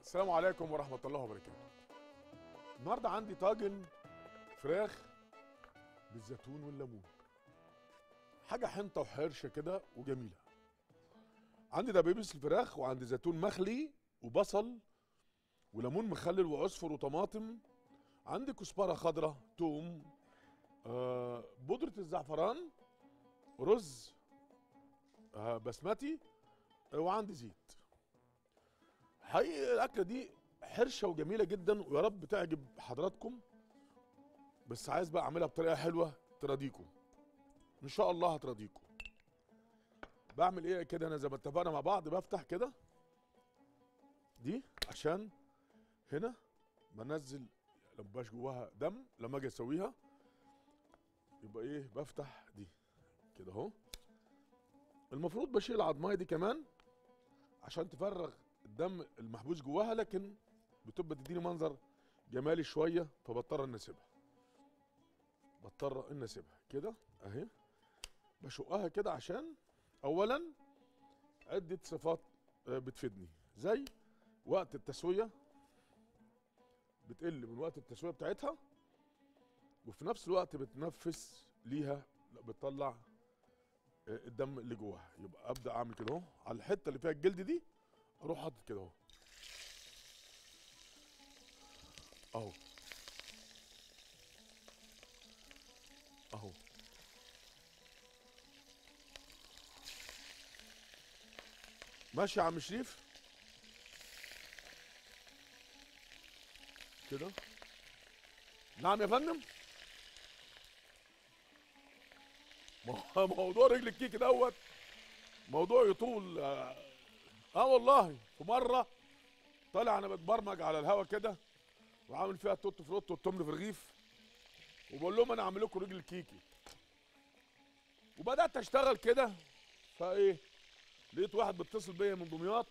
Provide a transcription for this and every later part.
السلام عليكم ورحمة الله وبركاته. النهارده عندي طاجن فراخ بالزيتون والليمون. حاجة حنطة وحرشة كده وجميلة. عندي دبابيس الفراخ وعندي زيتون مخلي وبصل وليمون مخلل وعصفر وطماطم. عندي كزبرة خضراء، توم، آه بودرة الزعفران، رز آه بسمتي آه، وعندي زيت. حقيقي الاكله دي حرشه وجميله جدا ويا رب تعجب حضراتكم بس عايز بقى اعملها بطريقه حلوه تراضيكم ان شاء الله هتراضيكم بعمل ايه كده انا زي ما اتفقنا مع بعض بفتح كده دي عشان هنا بنزل لما بقاش جواها دم لما اجي اسويها يبقى ايه بفتح دي كده اهو المفروض بشيل العضمايه دي كمان عشان تفرغ الدم المحبوس جواها لكن بتبقى تديني منظر جمالي شويه فبضطر ان اسيبها بضطر ان اسيبها كده اهي بشقها كده عشان اولا عده صفات آه، بتفيدني زي وقت التسويه بتقل من وقت التسويه بتاعتها وفي نفس الوقت بتنفس ليها لا، بتطلع آه، الدم اللي جواها يبقى ابدا اعمل كده اهو على الحته اللي فيها الجلد دي اروح حاطط كده اهو اهو اهو ماشي يا عم شريف كده نعم يا فندم ما هو موضوع رجل الكيك دوت موضوع يطول آه، اه والله في مره طالع انا بتبرمج على الهوا كده وعامل فيها توت فروت والتمر في رغيف وبقول لهم انا اعمل لكم رجل كيكي وبدات اشتغل كده فايه لقيت واحد بيتصل بيا من دمياط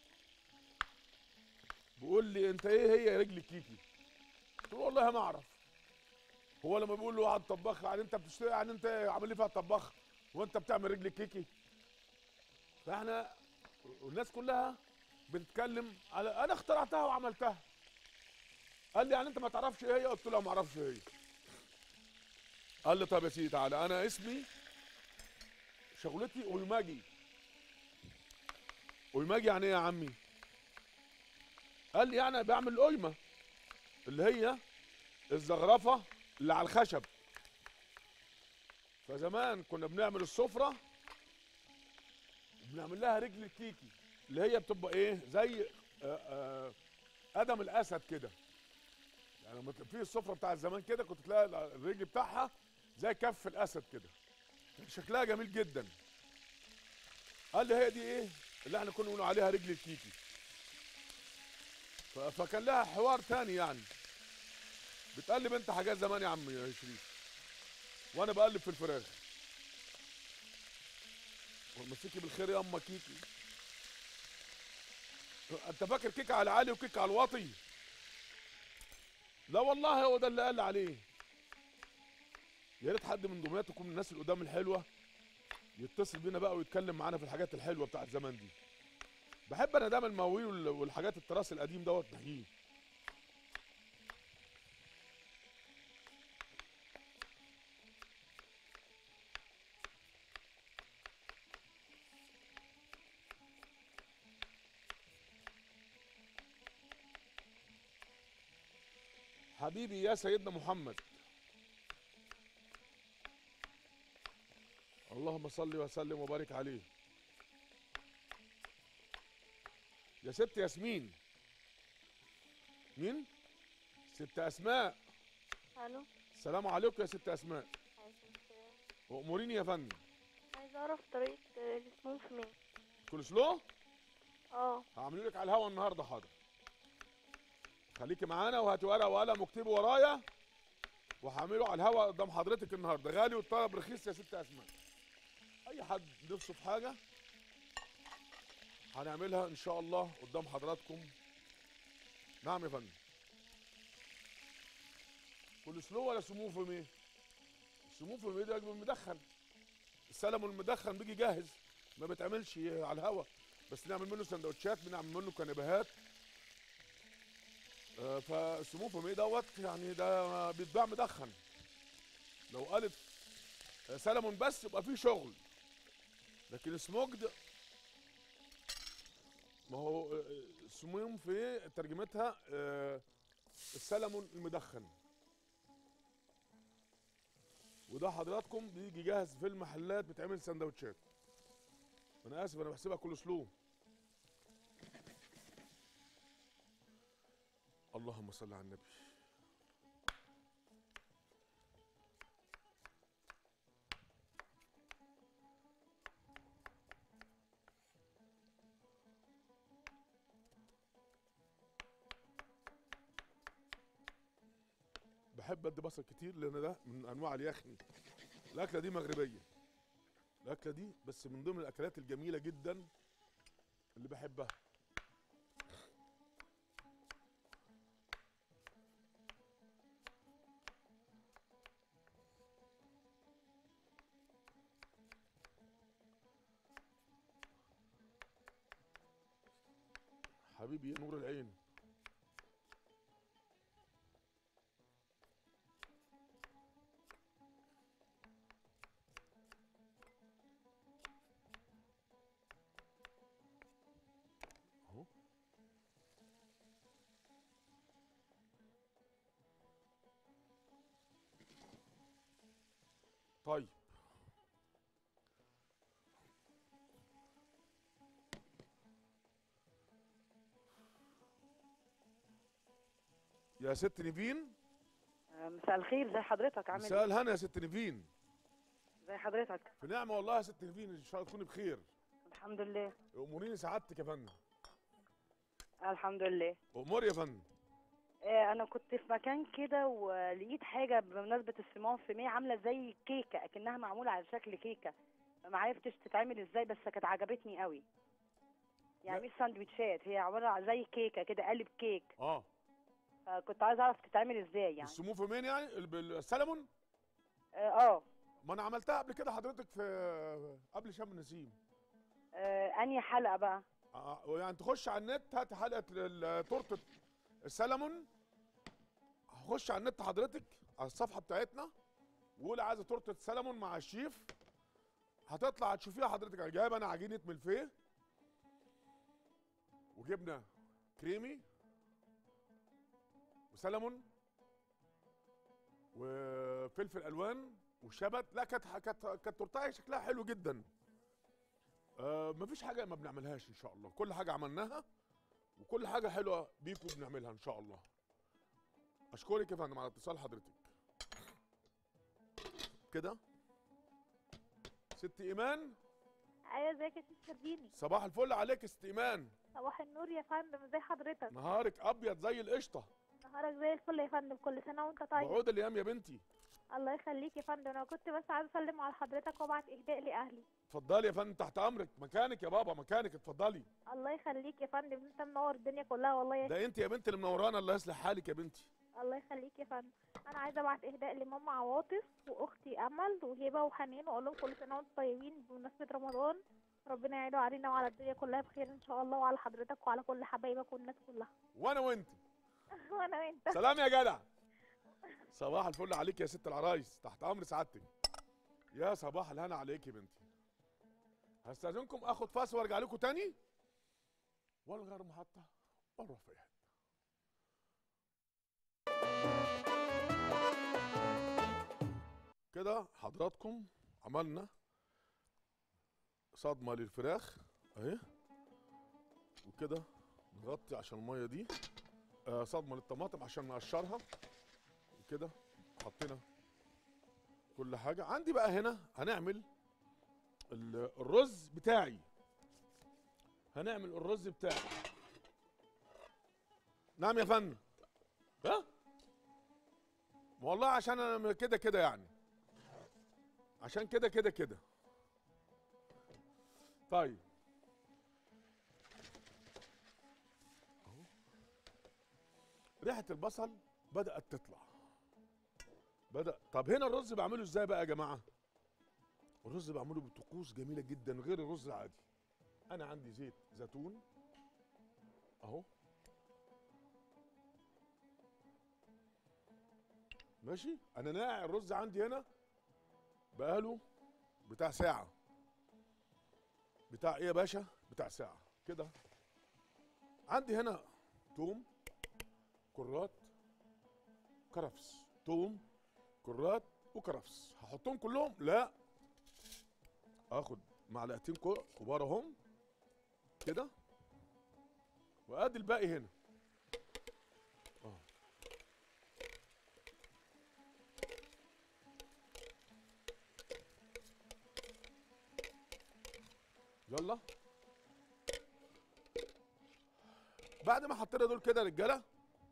بيقول لي انت ايه هي رجل كيكي قلت له والله ما اعرف هو لما بيقول له واحد طباخ يعني انت بتشتغل يعني انت عامل لي فيها طباخ وانت بتعمل رجل كيكي فاحنا والناس كلها بتتكلم على انا اخترعتها وعملتها قال لي يعني انت ما تعرفش ايه هي قلت له ما اعرفش ايه هي قال لي طب يا سيدي تعالى انا اسمي شغلتي اويماجي اويماجي يعني ايه يا عمي قال لي يعني بعمل القيمه اللي هي الزغرفه اللي على الخشب فزمان كنا بنعمل السفره بنعمل لها رجل الكيكي اللي هي بتبقى ايه زي آه، آه، قدم الاسد كده يعني لما تبقى في السفره بتاع زمان كده كنت تلاقي الرجل بتاعها زي كف الاسد كده كان شكلها جميل جدا قال لي هي دي ايه اللي احنا كنا بنقول عليها رجل الكيكي ف- فكان لها حوار تاني يعني بتقلب انت حاجات زمان يا عم يا شريف وانا بقلب في الفراخ ومسكي بالخير يا اما كيكي انت فاكر كيكه على العالي وكيكه على الواطي لا والله هو ده اللي قال عليه يا ريت حد من دمياط يكون من الناس القدام الحلوه يتصل بينا بقى ويتكلم معانا في الحاجات الحلوه بتاعت زمان دي بحب انا دايما المواويل وال- والحاجات التراث القديم دوت نحييه حبيبي يا سيدنا محمد اللهم صل وسلم وبارك عليه يا ست ياسمين مين ست اسماء الو السلام عليكم يا ست اسماء عايز السلام. واموريني يا فندم عايز اعرف طريقة آه، السموث مين كل سلو اه هعمله لك على الهوا النهارده حاضر خليكي معانا وهاتي ورقه وقلم واكتبي ورايا وهعمله على الهوا قدام حضرتك النهارده غالي والطلب رخيص يا ست اسماء اي حد نفسه في حاجه هنعملها ان شاء الله قدام حضراتكم نعم يا فندم كل سلو ولا سمو في ميه السمو في ميه ده المدخن السلم المدخن بيجي جاهز ما بيتعملش على الهوا بس نعمل منه سندوتشات بنعمل منه كنبهات آه، فالسمو فوميه دوت يعني ده بيتباع مدخن لو قالت آه، سلمون بس يبقى فيه شغل لكن سموكد ما هو آه، سموم في ترجمتها آه، السلمون المدخن وده حضراتكم بيجي جاهز في المحلات بتعمل سندوتشات انا اسف انا بحسبها كل سلو اللهم صل على النبي بحب ادي بصل كتير لان ده من انواع اليخني الاكله دي مغربيه الاكله دي بس من ضمن الاكلات الجميله جدا اللي بحبها حبيبي يا نور العين اهو طيب يا ست نيفين آه، مساء الخير زي حضرتك عامل مساء الهنا يا ست نيفين إيه؟ زي حضرتك في نعمه والله يا ست نيفين ان شاء الله تكوني بخير الحمد لله اموريني سعادتك يا فندم الحمد لله امور يا فندم آه، انا كنت في مكان كده ولقيت حاجه بمناسبه السيمون فيميه عامله زي كيكه اكنها معموله على شكل كيكه ما عرفتش تتعمل ازاي بس كانت عجبتني قوي يعني لا. مش ساندوتشات هي عباره عن زي كيكه كده قالب كيك اه فكنت عايزه اعرف تتعمل ازاي يعني السمو في مين يعني ال- بال- السلمون اه آه. ما انا عملتها قبل كده حضرتك في قبل شم النسيم آه، انهي حلقه بقى آه، يعني تخش على النت هات حلقه ال- تورته السلمون هخش على النت حضرتك على الصفحه بتاعتنا وقول عايزه تورته سلمون مع الشيف هتطلع هتشوفيها حضرتك انا جايب انا عجينه ملفيه وجبنه كريمي وسلمون وفلفل الوان وشبت لا كانت كانت كانت تورتايه شكلها حلو جدا آه مفيش حاجه ما بنعملهاش ان شاء الله كل حاجه عملناها وكل حاجه حلوه بيكم بنعملها ان شاء الله اشكرك يا فندم على اتصال حضرتك كده ست ايمان ايوه ازيك يا ست شربيني صباح الفل عليك يا ست ايمان صباح النور يا فندم ازي حضرتك نهارك ابيض زي القشطه نهارك زي الفل يا فندم كل سنه وانت طيب بعود الايام يا بنتي الله يخليك يا فندم انا كنت بس عايزه اسلم على حضرتك وابعت اهداء لاهلي اتفضلي يا فندم تحت امرك مكانك يا بابا مكانك اتفضلي الله يخليك يا فندم انت منور الدنيا كلها والله يا ده انت يا بنتي اللي منورانا الله يصلح حالك يا بنتي الله يخليك يا فندم انا عايزه ابعت اهداء لماما عواطف واختي امل وهبه وحنين واقول لهم كل سنه وانتم طيبين بمناسبه رمضان ربنا يعيده علينا وعلى الدنيا كلها بخير ان شاء الله وعلى حضرتك وعلى كل حبايبك والناس كلها وانا وانت وانا وانت سلام يا جدع صباح الفل عليك يا ست العرايس تحت امر سعادتك يا صباح الهنا عليك يا بنتي هستاذنكم اخد فاصل وارجع لكم تاني والغير محطه والروح في حته كده حضراتكم عملنا صدمه للفراخ اهي وكده نغطي عشان الميه دي آه، صدمه للطماطم عشان نقشرها كده حطينا كل حاجه عندي بقى هنا هنعمل ال- الرز بتاعي هنعمل الرز بتاعي نعم يا فندم ها والله عشان انا كده كده يعني عشان كده كده كده طيب ريحه البصل بدات تطلع بدا طب هنا الرز بعمله ازاي بقى يا جماعه الرز بعمله بطقوس جميله جدا غير الرز العادي انا عندي زيت زيتون اهو ماشي انا ناقع الرز عندي هنا بقاله بتاع ساعه بتاع ايه يا باشا بتاع ساعه كده عندي هنا توم كرات كرفس توم كرات وكرفس هحطهم كلهم لا اخد معلقتين كو- كبار اهم كده وادي الباقي هنا اه يلا بعد ما حطينا دول كده يا رجاله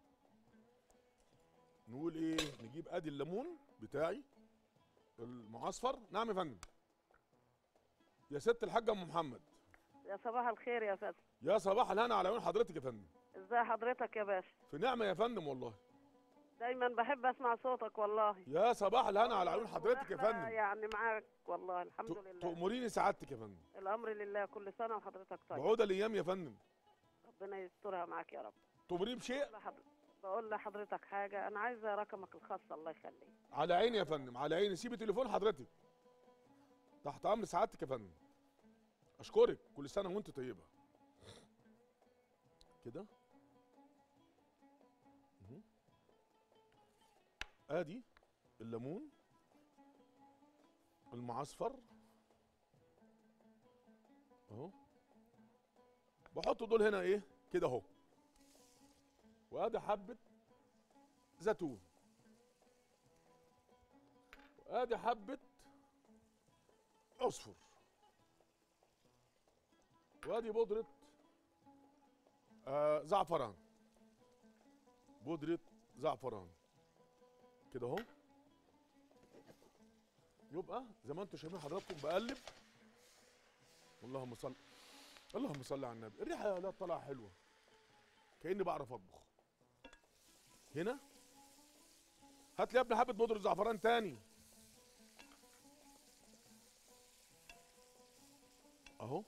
نقول ايه نجيب ادي الليمون بتاعي المعصفر نعم يا فندم يا ست الحاجه ام محمد يا صباح الخير يا فندم يا صباح الهنا على عيون حضرتك يا فندم ازي حضرتك يا باشا في نعمه يا فندم والله دايما بحب اسمع صوتك والله يا صباح الهنا على عيون حضرتك يا وإحنا فندم يعني معاك والله الحمد ت- لله تأمريني سعادتك يا فندم الامر لله كل سنه وحضرتك طيب بعود الايام يا فندم ربنا يسترها معاك يا رب تأمريني بشيء بقول لحضر- بقول لحضرتك حاجه انا عايزه رقمك الخاص الله يخليك على عيني يا فندم على عيني سيبي تليفون حضرتك تحت امر سعادتك يا فندم اشكرك كل سنه وانت طيبه كده مهم. ادي الليمون المعصفر اهو بحط دول هنا ايه كده اهو وادي حبه زيتون ادي حبة عصفر وادي بودرة آه زعفران بودرة زعفران كده اهو يبقى زي ما انتم شايفين حضراتكم بقلب اللهم صل اللهم صل على النبي الريحه يا ولاد طالعه حلوه كاني بعرف اطبخ هنا هات لي يا ابني حبه بودره زعفران تاني اهو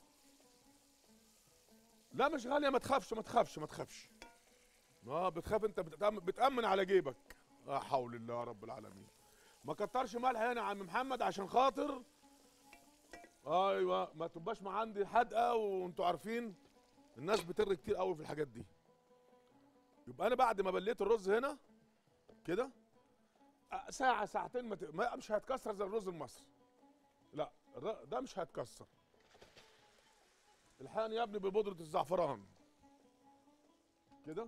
لا مش غاليه ما تخافش ما تخافش ما تخافش اه بتخاف انت بتأمن, بتأمن على جيبك لا حول الله يا رب العالمين ما كترش ملح هنا يا عم محمد عشان خاطر ايوه ما تبقاش ما عندي حدقه وانتوا عارفين الناس بتر كتير قوي في الحاجات دي يبقى انا بعد ما بليت الرز هنا كده آه، ساعه ساعتين ما ت- ما- مش هيتكسر زي الرز المصري لا الر- ده مش هيتكسر الحقني يا ابني ببودرة الزعفران كده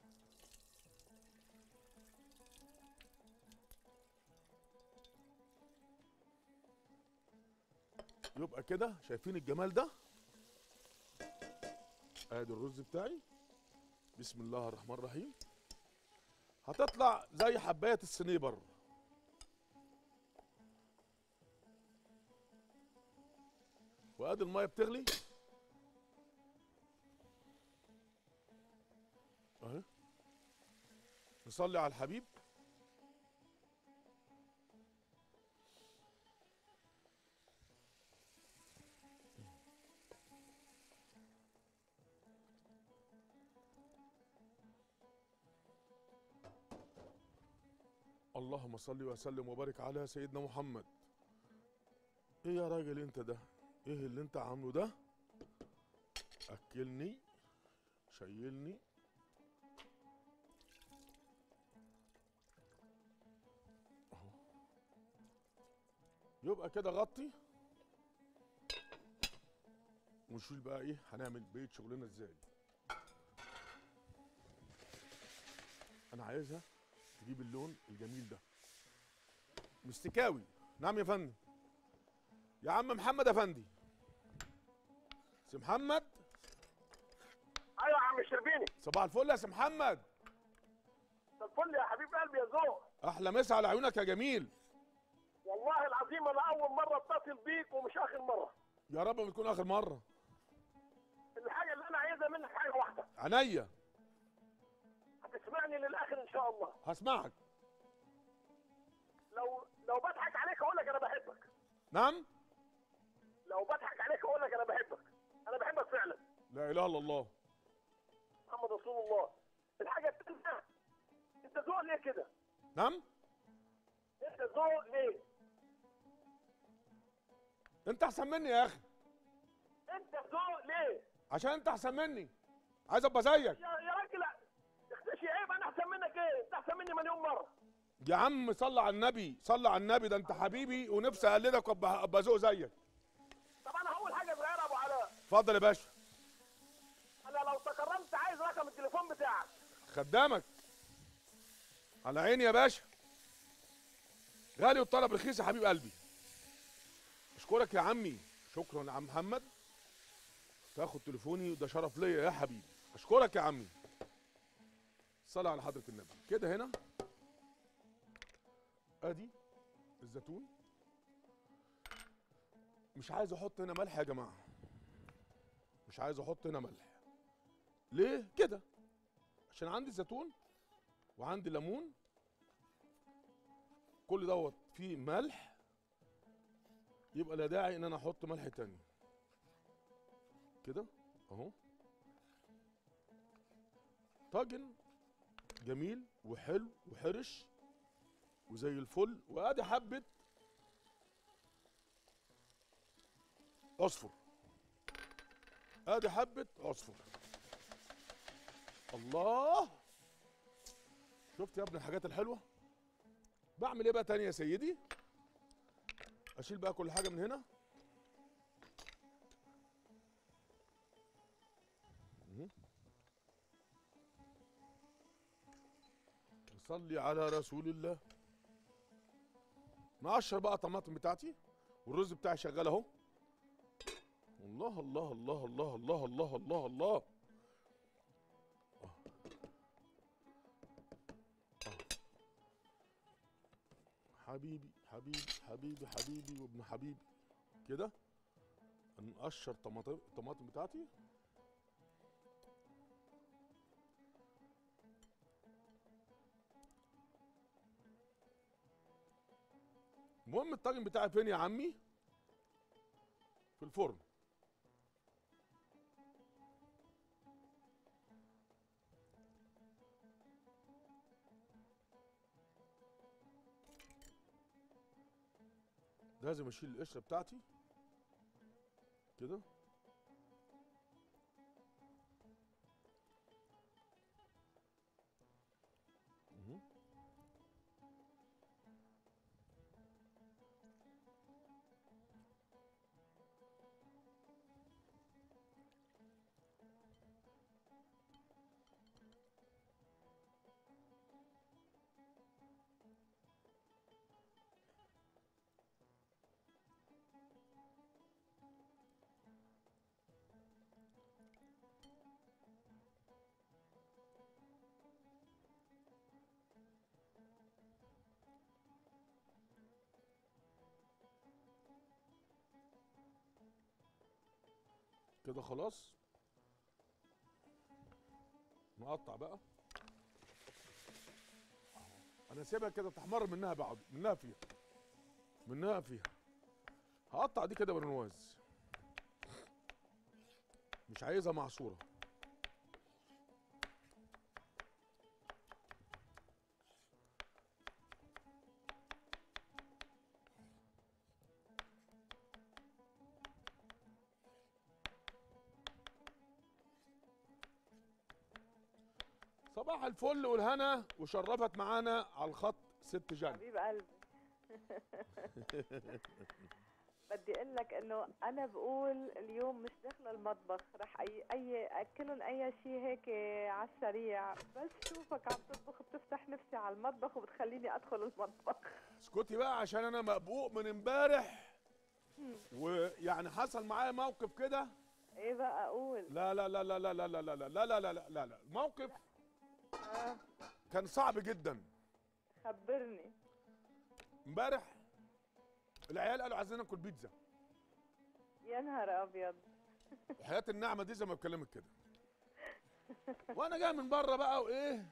يبقى كده شايفين الجمال ده ادي الرز بتاعي بسم الله الرحمن الرحيم هتطلع زي حبايه السنيبر وادي الميه بتغلي اهي نصلي على الحبيب اللهم صل وسلم وبارك على سيدنا محمد ايه يا راجل انت ده ايه اللي انت عامله ده اكلني شيلني اهو يبقى كده غطي ونشوف بقى ايه هنعمل بقيه شغلنا ازاي انا عايزها تجيب اللون الجميل ده مستكاوي نعم يا فندم يا عم محمد افندي سي محمد ايوه يا عم الشربيني صباح الفل يا سي محمد ده الفل يا حبيب قلبي يا ذوق احلى مسا على عيونك يا جميل والله العظيم انا اول مره اتصل بيك ومش اخر مره يا رب ما تكون اخر مره الحاجه اللي انا عايزها منك حاجه واحده عينيا هتسمعني للاخر ان شاء الله هسمعك لو لو بضحك عليك اقول لك انا بحبك نعم لو بضحك عليك اقول لك انا بحبك انا بحبك فعلا لا اله الا الله محمد رسول الله الحاجه الثانيه انت ذوق ليه كده نعم انت ذوق ليه؟ انت احسن مني يا اخي انت ذوق ليه؟ عشان انت احسن مني عايز ابقى زيك يا يا راجل اختشي عيب انا احسن منك ايه؟ انت احسن مني مليون مره يا عم صلى على النبي صلى على النبي ده انت حبيبي ونفسي اقلدك وابقى ابقى ذوق زيك طب انا هقول حاجه صغيره يا ابو علاء اتفضل يا باشا انا لو تكرمت عايز رقم التليفون بتاعك خدامك على عيني يا باشا غالي والطلب رخيص يا حبيب قلبي اشكرك يا عمي شكرا يا عم محمد تاخد تليفوني وده شرف ليا يا حبيبي اشكرك يا عمي صلى على حضره النبي كده هنا ادي الزيتون مش عايز احط هنا ملح يا جماعه مش عايز احط هنا ملح ليه كده عشان عندي زيتون وعندي ليمون كل دوت فيه ملح يبقى لا داعي ان انا احط ملح تاني كده اهو طاجن جميل وحلو وحرش وزي الفل وادي حبه عصفر ادي حبه عصفر الله شفت يا ابني الحاجات الحلوه بعمل ايه بقى تاني يا سيدي اشيل بقى كل حاجه من هنا مهم. صلي على رسول الله نقشر بقى الطماطم بتاعتي والرز بتاعي شغال اهو الله الله الله الله الله الله الله الله حبيبي حبيبي حبيبي حبيبي وابن حبيبي كده نقشر طماطم الطماطم بتاعتي المهم الطاجن بتاعي فين يا عمي في الفرن لازم اشيل القشره بتاعتي كده مهم. كده خلاص نقطع بقى أهو. انا سيبها كده تحمر منها بعض منها فيها منها فيها هقطع دي كده برنواز مش عايزها معصوره صباح الفل والهنا وشرفت معانا على الخط ست جنة حبيب قلبي بدي اقول لك انه انا بقول اليوم مش داخله المطبخ رح اي اي اكلهم اي شيء هيك على السريع بس شوفك عم تطبخ بتفتح نفسي على المطبخ وبتخليني ادخل المطبخ اسكتي بقى عشان انا مقبوق من امبارح ويعني حصل معايا موقف كده ايه بقى اقول لا لا لا لا لا لا لا لا لا لا لا لا لا لا لا الموقف آه كان صعب جدا خبرني امبارح العيال قالوا عايزين ناكل بيتزا يا نهار ابيض وحياة النعمة دي زي ما بكلمك كده وانا جاي من بره بقى وايه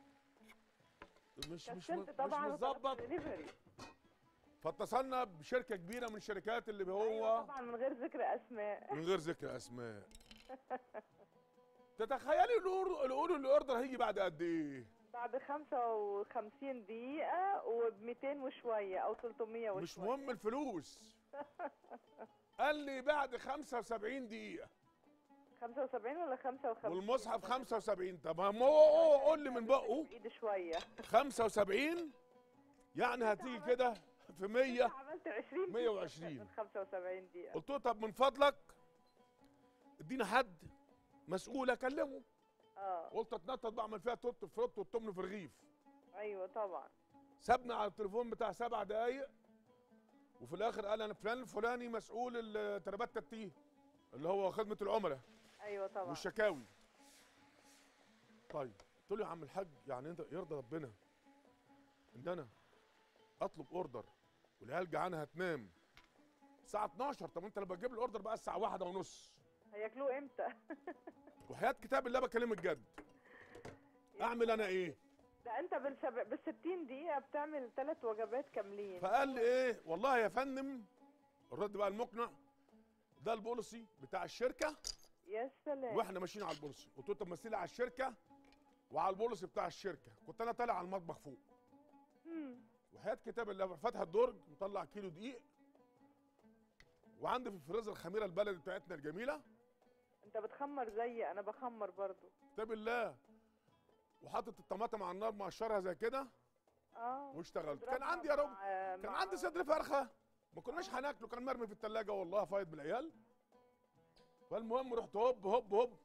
مش مش كسلت مش طبعا متظبط دليفري فاتصلنا بشركه كبيره من الشركات اللي أيوة هو طبعا من غير ذكر اسماء من غير ذكر اسماء تتخيلي الأور- الاوردر الاوردر هيجي بعد قد ايه بعد 55 دقيقة وب 200 وشوية أو 300 وشوية مش مهم الفلوس قال لي بعد 75 دقيقة 75 ولا 55 والمصحف 75 طب ما هو قول لي من بقه ايدي شوية 75 يعني هتيجي كده في 100 عملت 20 دقيقة 120. من 75 دقيقة قلت له طب من فضلك ادينا حد مسؤول اكلمه اه قلت اتنطط بعمل فيها توت فروت والتمن في رغيف ايوه طبعا سابنا على التليفون بتاع سبع دقايق وفي الاخر قال انا فلان الفلاني مسؤول التربات التيه اللي هو خدمه العملاء ايوه طبعا والشكاوي طيب قلت له يا عم الحاج يعني انت يرضى ربنا ان انا اطلب اوردر والعيال جعانه هتنام الساعه 12 طب انت لما تجيب الاوردر بقى الساعه واحدة ونص هياكلوه امتى وحياه كتاب الله بكلمك جد اعمل انا ايه ده انت بالسب... بال 60 دقيقة بتعمل ثلاث وجبات كاملين فقال لي ايه والله يا فندم الرد بقى المقنع ده البوليسي بتاع الشركه يا سلام واحنا ماشيين على البوليسي قلت له طب مثلي على الشركه وعلى البوليسي بتاع الشركه كنت انا طالع على المطبخ فوق مم. وحياه كتاب الله فاتح الدرج مطلع كيلو دقيق وعندي في الفريزر الخميره البلدي بتاعتنا الجميله انت بتخمر زيي انا بخمر برضو كتاب الله وحاطط الطماطم على النار مقشرها زي كده اه واشتغلت كان اضربها عندي يا رب مع- كان مع- عندي صدر فرخه ما كناش هناكله كان مرمي في الثلاجه والله فايض بالعيال فالمهم رحت هوب هوب هوب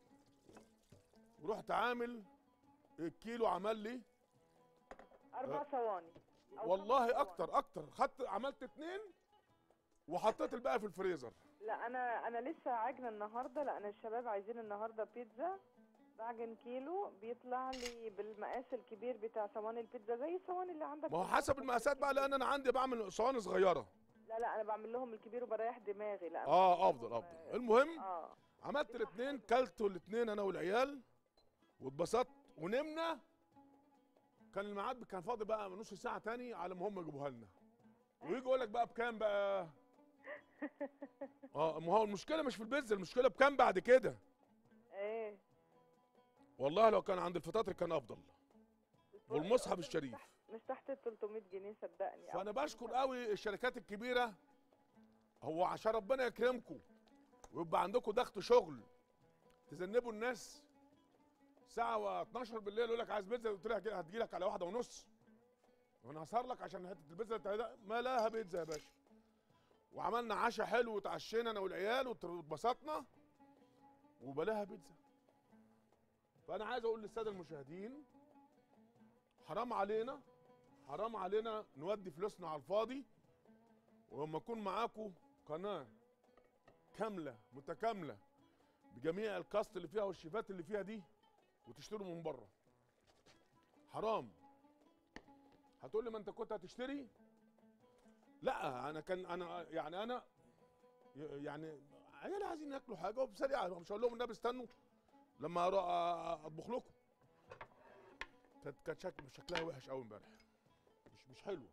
ورحت عامل الكيلو عمل لي اربع ثواني أو خمس والله ثواني. اكتر اكتر خدت عملت اتنين وحطيت الباقي في الفريزر لا انا انا لسه عاجنه النهارده لان الشباب عايزين النهارده بيتزا بعجن كيلو بيطلع لي بالمقاس الكبير بتاع صواني البيتزا زي الصواني اللي عندك ما هو في حسب المطبخ المقاسات بقى الكبير. لان انا عندي بعمل صواني صغيره لا لا انا بعمل لهم الكبير وبريح دماغي لا اه افضل افضل المهم اه عملت الاثنين كلتوا الاثنين انا والعيال واتبسطت ونمنا كان الميعاد كان فاضي بقى نص ساعه تاني على ما هم يجيبوها لنا ويجي يقول لك بقى بكام بقى اه ما هو المشكله مش في البيتزا المشكله بكام بعد كده ايه والله لو كان عند الفطاطر كان افضل والمصحف الشريف مش تحت ال 300 جنيه صدقني فانا بشكر قوي الشركات الكبيره هو عشان ربنا يكرمكم ويبقى عندكم ضغط شغل تذنبوا الناس ساعة و12 بالليل يقول لك عايز بيتزا قلت له هتجي لك على واحدة ونص وانا هسهر لك عشان حتة البيتزا بتاعتها ما لها بيتزا يا باشا وعملنا عشاء حلو وتعشينا انا والعيال وت- واتبسطنا وبلاها بيتزا فانا عايز اقول للساده المشاهدين حرام علينا حرام علينا نودي فلوسنا على الفاضي ولما يكون معاكم قناه كامله متكامله بجميع الكاست اللي فيها والشيفات اللي فيها دي وتشتروا من بره حرام هتقول لي ما انت كنت هتشتري لا انا كان انا يعني انا ي- يعني عيالي عايزين ياكلوا حاجه وبسريعه مش هقول لهم النبي استنوا لما أروح أ- اطبخ لكم كانت كانت شكل شكلها وحش قوي امبارح مش مش حلو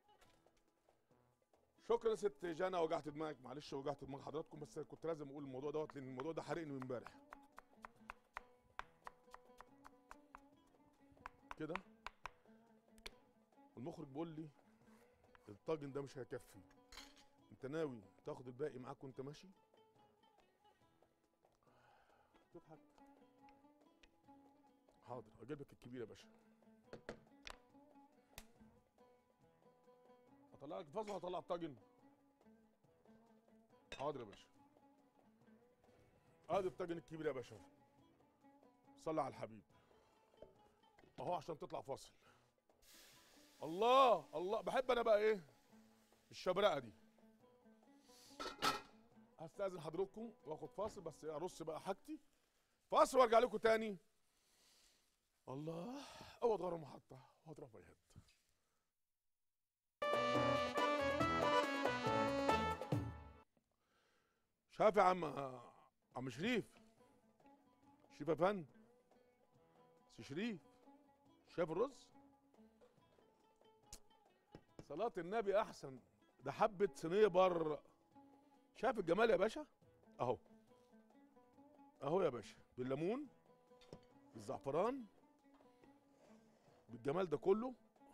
شكرا يا ست جانا وجعت دماغك معلش وجعت دماغ حضراتكم بس كنت لازم اقول الموضوع دوت لان الموضوع ده حرقني من امبارح كده المخرج بيقول لي الطاجن ده مش هيكفي انت ناوي تاخد الباقي معاك وانت ماشي تضحك حاضر اجيب لك الكبير يا باشا هطلع لك الفاز وهطلع الطاجن حاضر يا باشا ادي الطاجن الكبير يا باشا صلي على الحبيب اهو عشان تطلع فاصل الله الله بحب انا بقى ايه الشبرقه دي هستاذن حضراتكم واخد فاصل بس ارص بقى حاجتي فاصل وارجع لكم تاني الله اوض ورا المحطه واضرب اليد شايف يا عم عم شريف شريف يا فندم سي شريف شايف الرز صلاة النبي أحسن ده حبة صينية بر شايف الجمال يا باشا أهو أهو يا باشا بالليمون بالزعفران بالجمال ده كله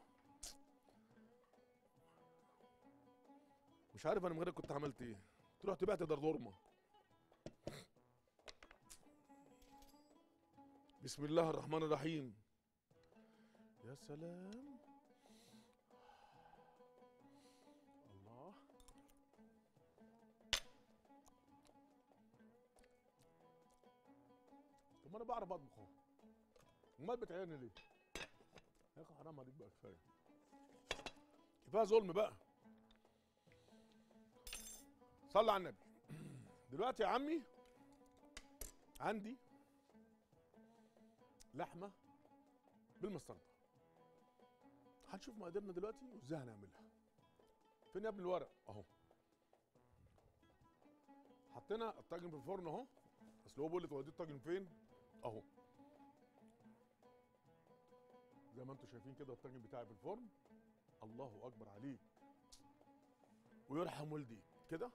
مش عارف انا من غيرك كنت عملت ايه كنت رحت بعت دردورمه بسم الله الرحمن الرحيم يا سلام الله طب ما انا بعرف اطبخ اهو امال بتعيرني ليه يا اخي حرام عليك بقى كفايه كفايه ظلم بقى صلى على النبي دلوقتي يا عمي عندي لحمه بالمستردة هنشوف مقاديرنا دلوقتي وازاي هنعملها فين يا ابني الورق اهو حطينا الطاجن في الفرن اهو اصل هو بيقول لي توديه الطاجن فين اهو زي ما انتم شايفين كده الطاجن بتاعي في الفرن الله اكبر عليك ويرحم والديك كده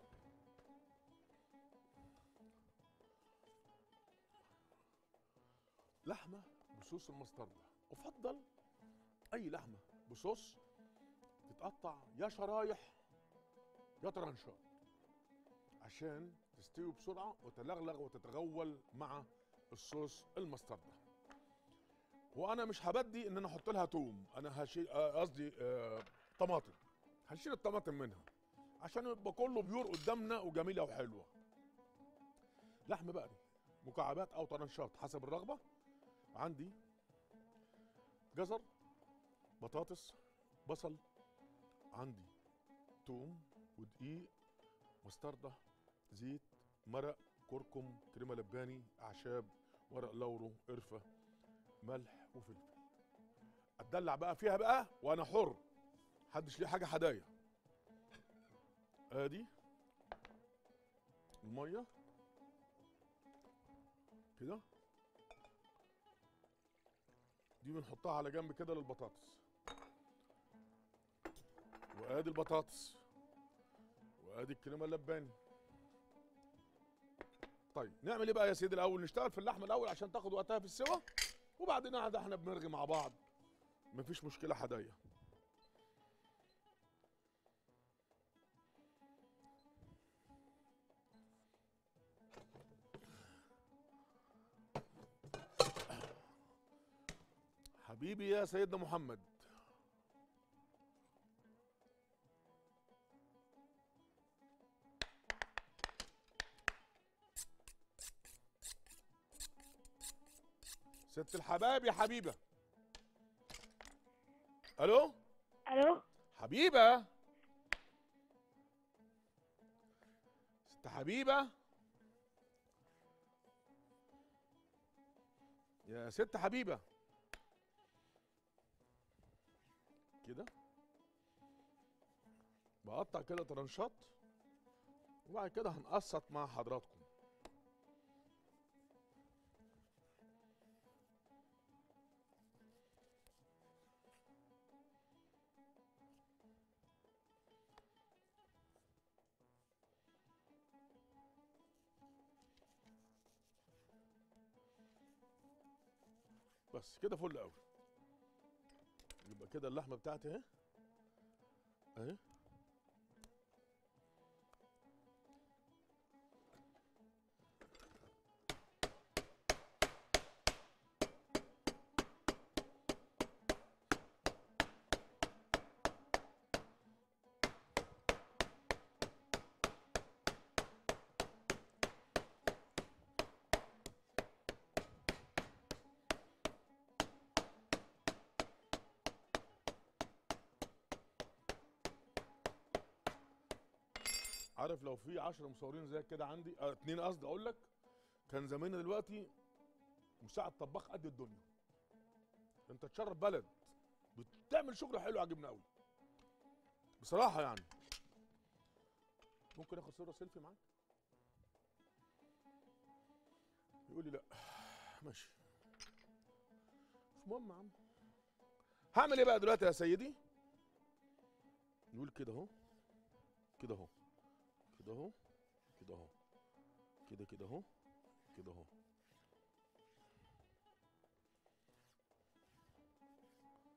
لحمه بصوص المستردة افضل اي لحمه بصوص تتقطع يا شرايح يا طرنشات عشان تستوي بسرعه وتلغلغ وتتغول مع الصوص المستردة وانا مش هبدي ان انا احط لها توم انا هشيل آه، قصدي آه، طماطم هنشيل الطماطم منها عشان يبقى كله بيور قدامنا وجميله وحلوه لحم بقري مكعبات او طرنشات حسب الرغبه عندي جزر بطاطس بصل عندي توم ودقيق مستردة زيت مرق كركم كريمة لباني أعشاب ورق لورو قرفة ملح وفلفل اتدلع بقى فيها بقى وانا حر محدش ليه حاجة هدايا ادي المية كده دي بنحطها على جنب كده للبطاطس وادي البطاطس وادي الكريمه اللباني طيب نعمل ايه بقى يا سيدي الاول نشتغل في اللحمه الاول عشان تاخد وقتها في السوا وبعدين قاعد احنا بنرغي مع بعض مفيش مشكله حدايا حبيبي يا سيدنا محمد ست الحباب يا حبيبه الو الو حبيبه ست حبيبه يا ست حبيبه كده بقطع كده طرنشات وبعد كده هنقسط مع حضراتكم بس كده فل قوي يبقى كده اللحمه بتاعتي اهي اهي عارف لو في 10 مصورين زي كده عندي اه اتنين قصدي اقول لك كان زماننا دلوقتي مساعد طباخ قد الدنيا انت تشرف بلد بتعمل شغل حلو عجبنا قوي بصراحه يعني ممكن اخد صوره سيلفي معاك يقول لي لا ماشي مش مهم يا عم هعمل ايه بقى دلوقتي يا سيدي نقول كده اهو كده اهو كده اهو كده اهو كده كده اهو كده اهو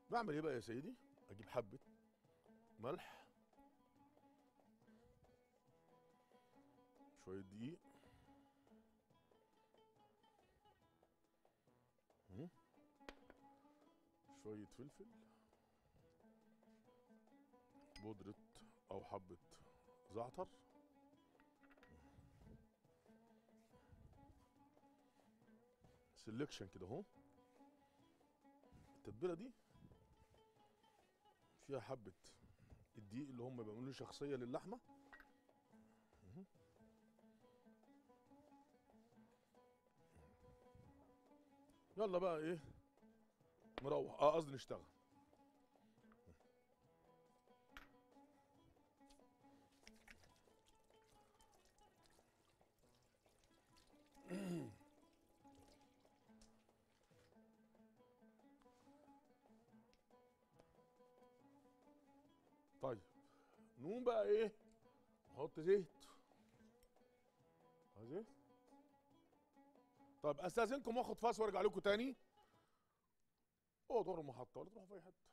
بعمل ايه بقى يا سيدي اجيب حبه ملح شويه دقيق مم. شويه فلفل بودره او حبه زعتر سلكشن كده اهو التتبيله دي فيها حبه الدقيق اللي هم بيعملوا له شخصيه للحمه مهم. يلا بقى ايه نروح اه قصدي نشتغل طيب نقوم بقى ايه نحط زيت اه زيت طب استاذنكم واخد فاس وارجع لكم تاني اوعوا تروحوا المحطه ولا تروحوا في اي حته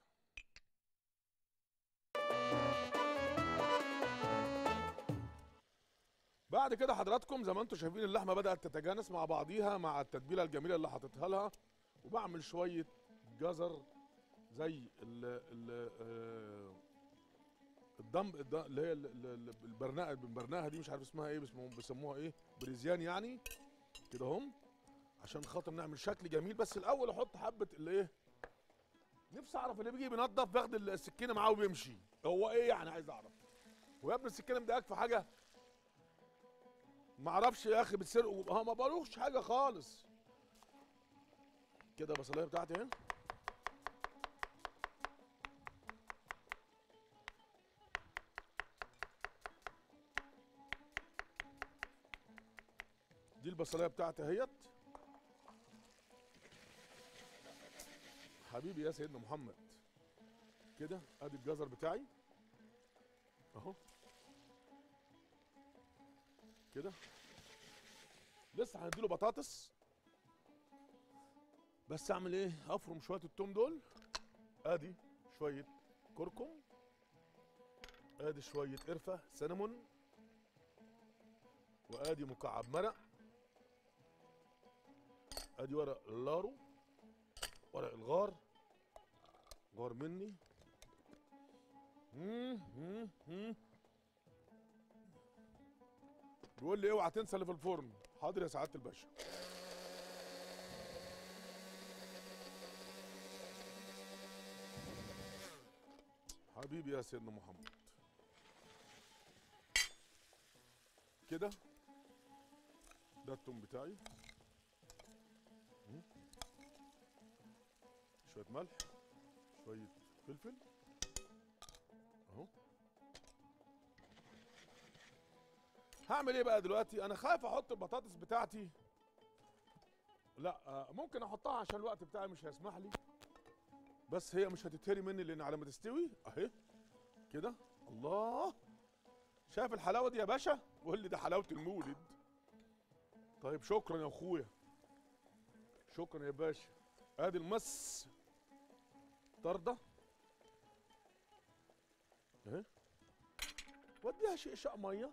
بعد كده حضراتكم زي ما انتم شايفين اللحمه بدات تتجانس مع بعضيها مع التتبيله الجميله اللي حاططها لها وبعمل شويه جزر زي ال ال آه، الدم الد- اللي هي ال- ال- ال- البرناء البرناها دي مش عارف اسمها ايه بيسموها بيسموها ايه بريزيان يعني كده هم عشان خاطر نعمل شكل جميل بس الاول احط حبه الايه نفسي اعرف اللي بيجي بينضف بياخد السكينه معاه وبيمشي هو ايه يعني عايز اعرف ويا ابني السكينه مضايقك في حاجه ما اعرفش يا اخي بتسرقوا ها ما بقولوش حاجه خالص كده البصلايه بتاعتي اهي دي البصلايه بتاعتي اهيت حبيبي يا سيدنا محمد كده ادي الجزر بتاعي اهو كده لسه هنديله بطاطس بس اعمل ايه افرم شويه التوم دول ادي شويه كركم ادي شويه قرفه سينامون وادي مكعب مرق ادي ورق اللارو ورق الغار غار مني مم، مم، مم. بيقول لي اوعى تنسى اللي في الفرن حاضر يا سعاده الباشا حبيبي يا سيدنا محمد كده ده التوم بتاعي مم. شويه ملح شويه فلفل اهو هعمل ايه بقى دلوقتي انا خايف احط البطاطس بتاعتي لا آه، ممكن احطها عشان الوقت بتاعي مش هيسمح لي بس هي مش هتتهري مني لان على ما تستوي اهي كده الله شايف الحلاوه دي يا باشا قول لي ده حلاوه المولد طيب شكرا يا اخويا شكرا يا باشا ادي المس طرده اهي وديها شقشاق ميه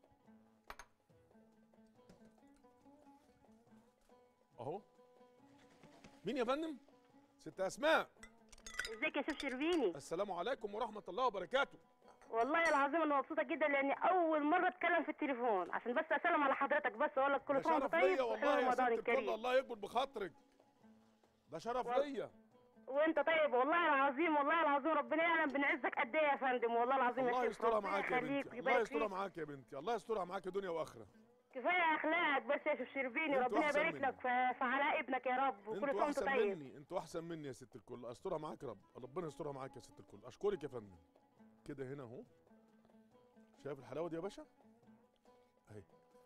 اهو مين يا فندم ست اسماء ازيك يا شيف شربيني السلام عليكم ورحمه الله وبركاته والله العظيم انا مبسوطه جدا لاني اول مره اتكلم في التليفون عشان بس اسلم على حضرتك بس اقول لك ده كل سنه وانت شرف طيب ليا والله وحلو يا ست رمضان الكل الكريم الله يكبر بخاطرك ده شرف وال- ليا وانت طيب والله العظيم والله العظيم ربنا يعلم بنعزك قد ايه يا فندم والله العظيم الله يا شيخ يسترها ربنا معاك يا يخليك بنتي الله ويبارك يسترها فيك. معاك يا بنتي الله يسترها معاك دنيا واخره كفايه اخلاقك بس يا شيف شربيني انتوا ربنا أحسن يبارك مني. لك في في علاء ابنك يا رب وكل انتوا سنه وانت احسن طيب مني انتوا احسن مني يا ست الكل استرها معاك يا رب ربنا يسترها معاك يا ست الكل اشكرك يا فندم كده هنا اهو شايف الحلاوه دي يا باشا اهي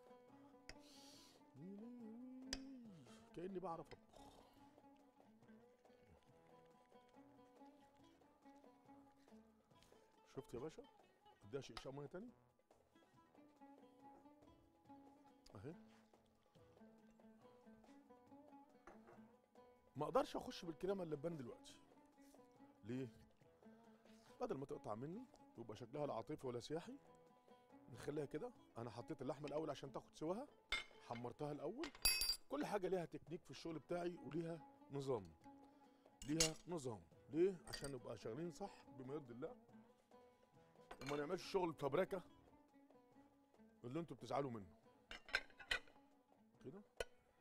كاني بعرف اطبخ شفت يا باشا اديها شقشاق ميه تاني اهي ما اقدرش اخش بالكريمه اللبان دلوقتي ليه بدل ما تقطع مني يبقى شكلها لا عاطفي ولا سياحي نخليها كده انا حطيت اللحمه الاول عشان تاخد سواها حمرتها الاول كل حاجه ليها تكنيك في الشغل بتاعي وليها نظام ليها نظام ليه عشان نبقى شغالين صح بما يرضي الله وما نعملش شغل فبركه اللي انتوا بتزعلوا منه كده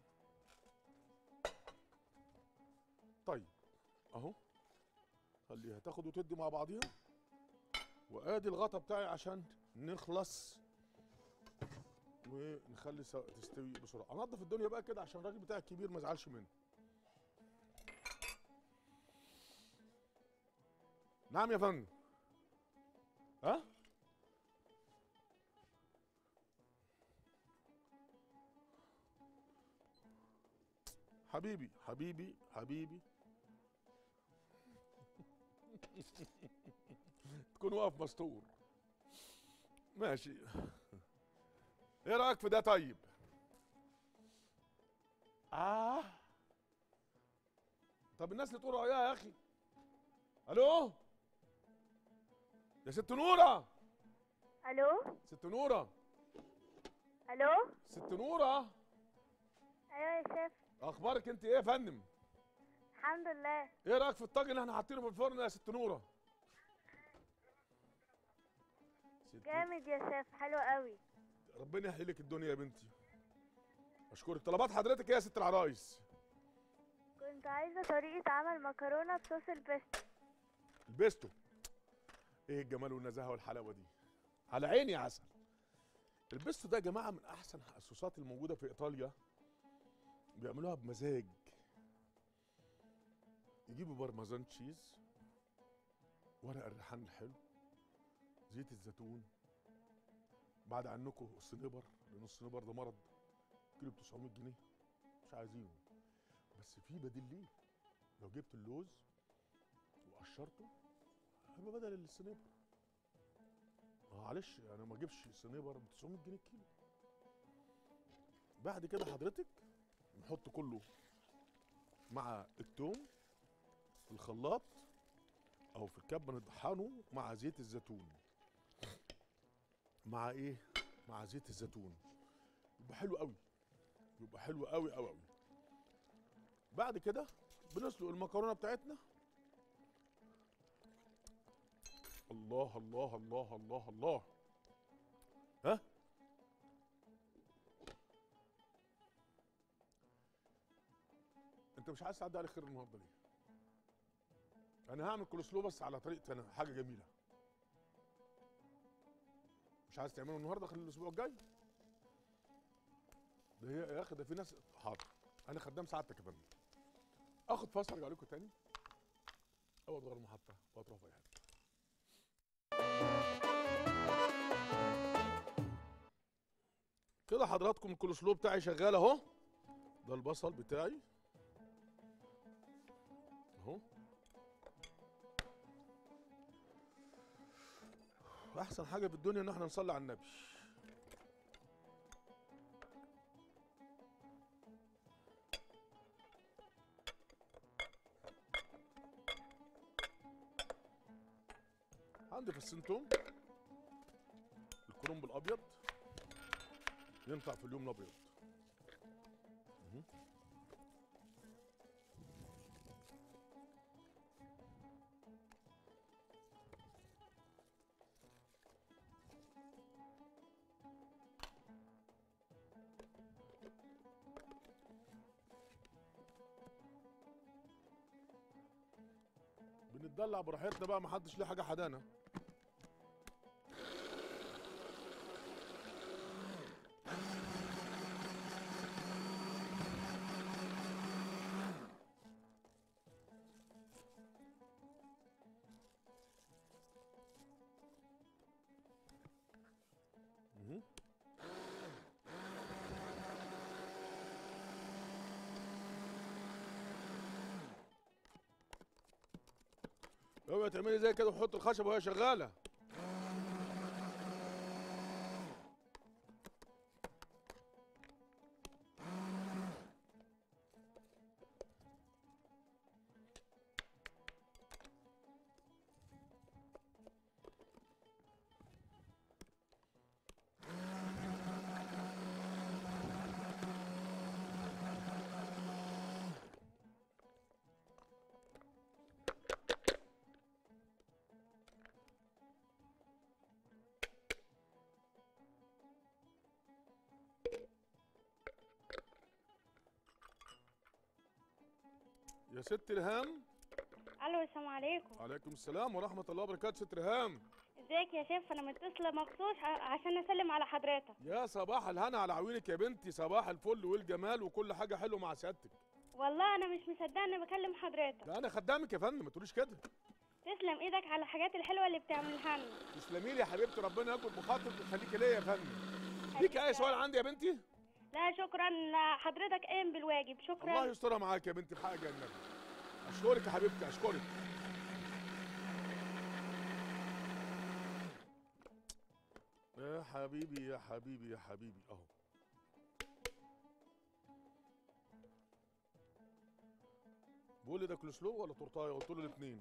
طيب اهو خليها تاخد وتدي مع بعضيها وادي الغطا بتاعي عشان نخلص ونخلي سا- تستوي بسرعه انضف الدنيا بقى كده عشان الراجل بتاعي الكبير ما يزعلش مني نعم يا فندم ها حبيبي حبيبي حبيبي تكون واقف مستور ماشي ايه رايك في ده طيب اه طب الناس اللي تقول رايها يا اخي الو يا ست نوره الو ست نوره الو ست نوره ايوه يا شيف اخبارك انت ايه يا فندم الحمد لله ايه رايك في الطاجن اللي احنا حاطينه في الفرن يا ست نوره ست جامد يا شيف حلو قوي ربنا يحيي لك الدنيا يا بنتي اشكرك طلبات حضرتك ايه يا ست العرايس كنت عايزه طريقه عمل مكرونه بصوص البيستو البيستو ايه الجمال والنزاهه والحلاوه دي على عيني يا عسل البيستو ده يا جماعه من احسن الصوصات الموجوده في ايطاليا بيعملوها بمزاج يجيبوا بارميزان تشيز ورق الريحان الحلو زيت الزيتون بعد عنكم الصنيبر لان الصنيبر ده مرض كيلو ب 900 جنيه مش عايزينه بس في بديل ليه لو جبت اللوز وقشرته هيبقى بدل الصنيبر معلش انا ما اجيبش صنيبر ب 900 جنيه الكيلو بعد كده حضرتك نحط كله مع التوم في الخلاط او في الكبه نطحنه مع زيت الزيتون مع ايه مع زيت الزيتون يبقى حلو قوي يبقى حلو قوي قوي قوي بعد كده بنسلق المكرونه بتاعتنا الله الله الله الله الله ها انت مش عايز تعدي على خير النهارده ليه انا هعمل كولسلو بس على طريقتي انا حاجه جميله مش عايز تعمله النهارده خلي الاسبوع الجاي ده هي يا اخي ده في ناس حاضر انا خدام سعادتك يا فندم اخد فاصل ارجع لكم تاني او اتغير المحطه واطرح في اي حته كده حضراتكم الكولسلو بتاعي شغال اهو ده البصل بتاعي اهو احسن حاجه في الدنيا ان احنا نصلي على النبي عندي فصين توم الكرنب الابيض ينفع في اليوم الابيض مهم. بنتدلع براحتنا بقى محدش ليه حاجه حدانا مهم. اوعي تعملي زي كده وحط الخشب وهي شغاله يا ست ريهام الو السلام عليكم عليكم السلام ورحمه الله وبركاته ست ريهام ازيك يا شيف انا متصله مخصوص ع- عشان اسلم على حضرتك يا صباح الهنا على عيونك يا بنتي صباح الفل والجمال وكل حاجه حلوه مع سيادتك والله انا مش مصدقه اني بكلم حضرتك ده انا خدامك يا فندم ما تقوليش كده تسلم ايدك على الحاجات الحلوه اللي بتعملها لنا تسلمي لي يا حبيبتي ربنا ياكل بخاطرك ويخليكي ليا يا فندم ليك اي سؤال عندي يا بنتي لا شكرا حضرتك قايم بالواجب الله شكرا يسترها معاك يا بنتي بحق النبي اشكرك يا حبيبتي اشكرك يا حبيبي يا حبيبي يا حبيبي اهو بقول لي ده كلوسلو ولا تورتايه قلت له الاثنين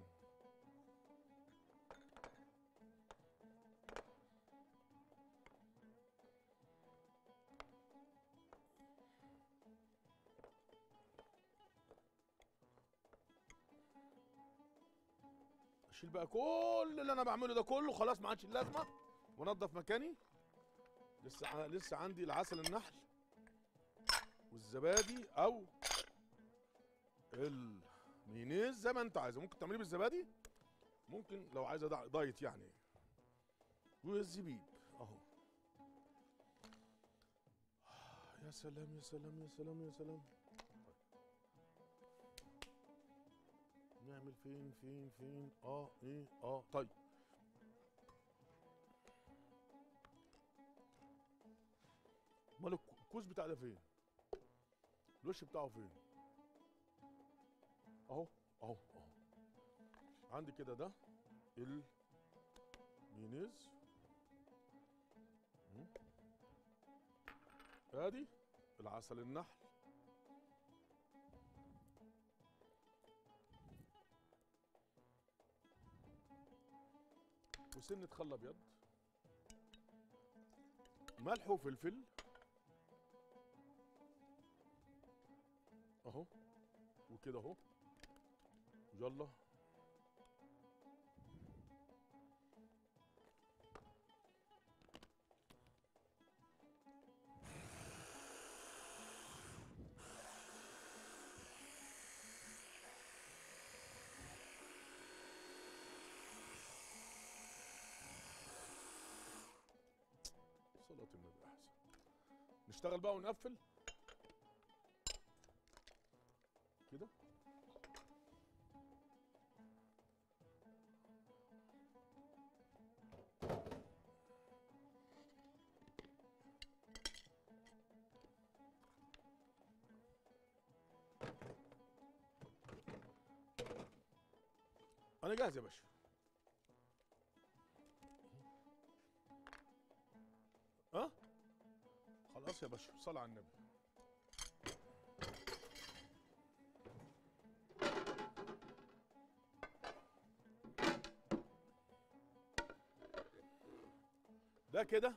اشيل بقى كل اللي انا بعمله ده كله خلاص ما عادش لازمه وانضف مكاني لسه ع- لسه عندي العسل النحل والزبادي او المايونيز زي ما انت عايزه ممكن تعمليه بالزبادي ممكن لو عايزه دع- دايت يعني والزبيب اهو يا سلام يا سلام يا سلام يا سلام نعمل فين فين فين اه ايه اه طيب امال الك- الكوز بتاع ده فين الوش بتاعه فين اهو اهو اهو عندي كده ده المايونيز مم. ادي العسل النحل وسنة خل ابيض ملح وفلفل اهو وكده اهو يلا صلاة النبي احسن نشتغل بقى ونقفل كده انا جاهز يا باشا ها خلاص يا باشا صل على النبي ده كده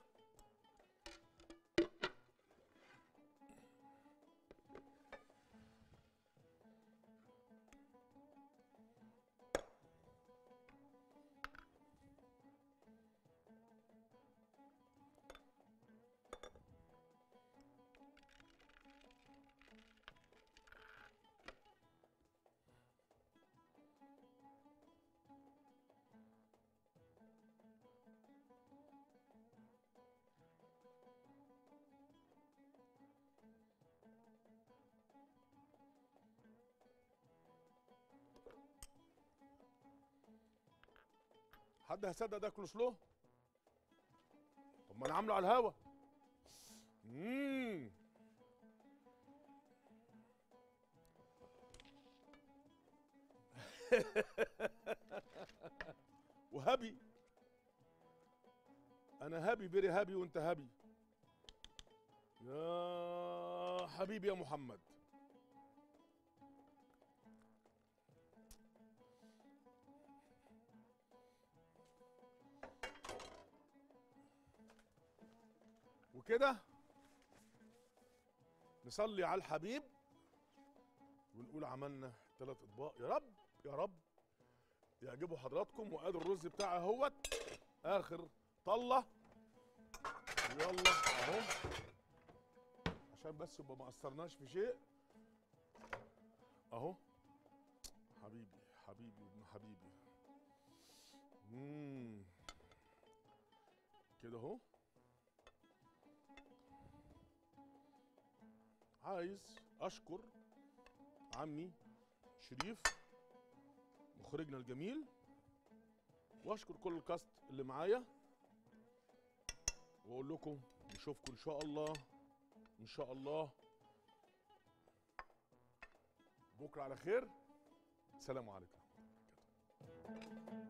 حد هيصدق ده كلوسلو طب ما انا عامله على الهوا امم وهبي انا هبي بيري هبي وانت هبي يا حبيبي يا محمد وكده نصلي على الحبيب ونقول عملنا ثلاث اطباق يا رب يا رب يعجبوا حضراتكم وادي الرز بتاعي اهوت اخر طله يلا اهو عشان بس يبقى ما قصرناش في شيء اهو حبيبي حبيبي وابن حبيبي مم. كده اهو عايز اشكر عمي شريف مخرجنا الجميل واشكر كل الكاست اللي معايا واقول لكم نشوفكم ان شاء الله ان شاء الله بكره على خير سلام عليكم ورحمه الله وبركاته